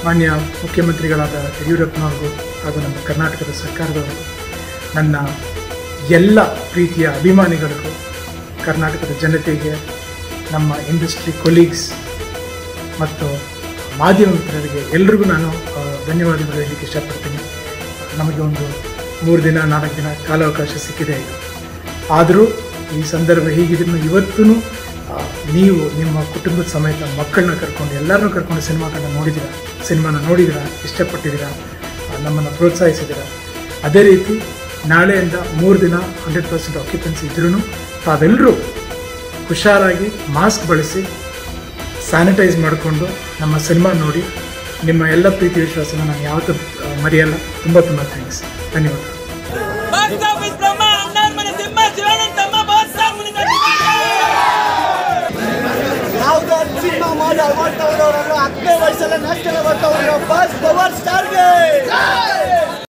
ಮಾನ್ಯ ಮುಖ್ಯಮಂತ್ರಿಗಳಾದ ಯಡಿಯೂರಪ್ಪನವ್ರಿಗೂ ಹಾಗೂ ನಮ್ಮ ಕರ್ನಾಟಕದ ಸರ್ಕಾರದವರಿಗೂ ನನ್ನ ಎಲ್ಲ ಪ್ರೀತಿಯ ಅಭಿಮಾನಿಗಳಿಗೂ ಕರ್ನಾಟಕದ ಜನತೆಗೆ ನಮ್ಮ ಇಂಡಸ್ಟ್ರಿ ಕೊಲೀಗ್ಸ್ ಮತ್ತು ಮಾಧ್ಯಮ ಮಿತ್ರರಿಗೆ ಎಲ್ರಿಗೂ ನಾನು ಆ, ಧನ್ಯವಾದಗಳು ಹೇಳಲಿಕ್ಕೆ ಇಷ್ಟಪಡ್ತೀನಿ ನಮಗೆ ಒಂದು ಮೂರು ದಿನ ನಾಲ್ಕು ದಿನ ಕಾಲಾವಕಾಶ ಸಿಕ್ಕಿದೆ ಈಗ ಆದರೂ ಈ ಸಂದರ್ಭ ಹೀಗಿದ್ರು ಇವತ್ತೂ ನೀವು ನಿಮ್ಮ ಕುಟುಂಬದ ಸಮೇತ ಮಕ್ಕಳನ್ನ ಕರ್ಕೊಂಡು ಎಲ್ಲರನ್ನೂ ಕರ್ಕೊಂಡು ಸಿನಿಮಾ ಕಂಡು ನೋಡಿದ್ದೀರಾ ಸಿನಿಮಾನ ನೋಡಿದ್ದೀರಾ ಇಷ್ಟಪಟ್ಟಿದ್ದೀರಾ ಆ, ನಮ್ಮನ್ನು ಪ್ರೋತ್ಸಾಹಿಸಿದ್ದೀರಾ ಅದೇ ರೀತಿ ನಾಳೆಯಿಂದ ಮೂರು ದಿನ ಹಂಡ್ರೆಡ್ ಪರ್ಸೆಂಟ್ ಆಕ್ಯುಪೆನ್ಸಿ ಇದ್ರೂ ತಾವೆಲ್ಲರೂ ಹುಷಾರಾಗಿ ಮಾಸ್ಕ್ ಬಳಸಿ ಸ್ಯಾನಿಟೈಸ್ ಮಾಡಿಕೊಂಡು ನಮ್ಮ ಸಿನಿಮಾ ನೋಡಿ ನಿಮ್ಮ ಎಲ್ಲ ಪ್ರೀತಿ ವಿಶ್ವಾಸನ ನಾನು ಯಾವತ್ತೂ ಆ, ಮರೆಯಲ್ಲ ತುಂಬ ತುಂಬ ಥ್ಯಾಂಕ್ಸ್ ಧನ್ಯವಾದ ಬಾಕ್ಸ್ ಆಫೀಸ್ ಬ್ರಹ್ಮ ಅಣ್ಣಾರ್ ಮನೆ ಸಿಂಹ ಶಿವಾನಂದ ತಮ್ಮ ಬಾಕ್ಸ್ ಆಫೀಸ್ ಯಾವುದೋ ಸಿನಿಮಾ ಮಾಡಿ ಅವಾರ್ಡ್ ತಗೊಂಡವ್ರಲ್ಲ ಹತ್ತನೇ ವಯಸ್ಸಲ್ಲ ನ್ಯಾಷನಲ್ ಅವಾರ್ಡ್ ತಗೊಂಡ್ರು ಫಸ್ಟ್ ಪವರ್ ಸ್ಟಾರ್ಗೆ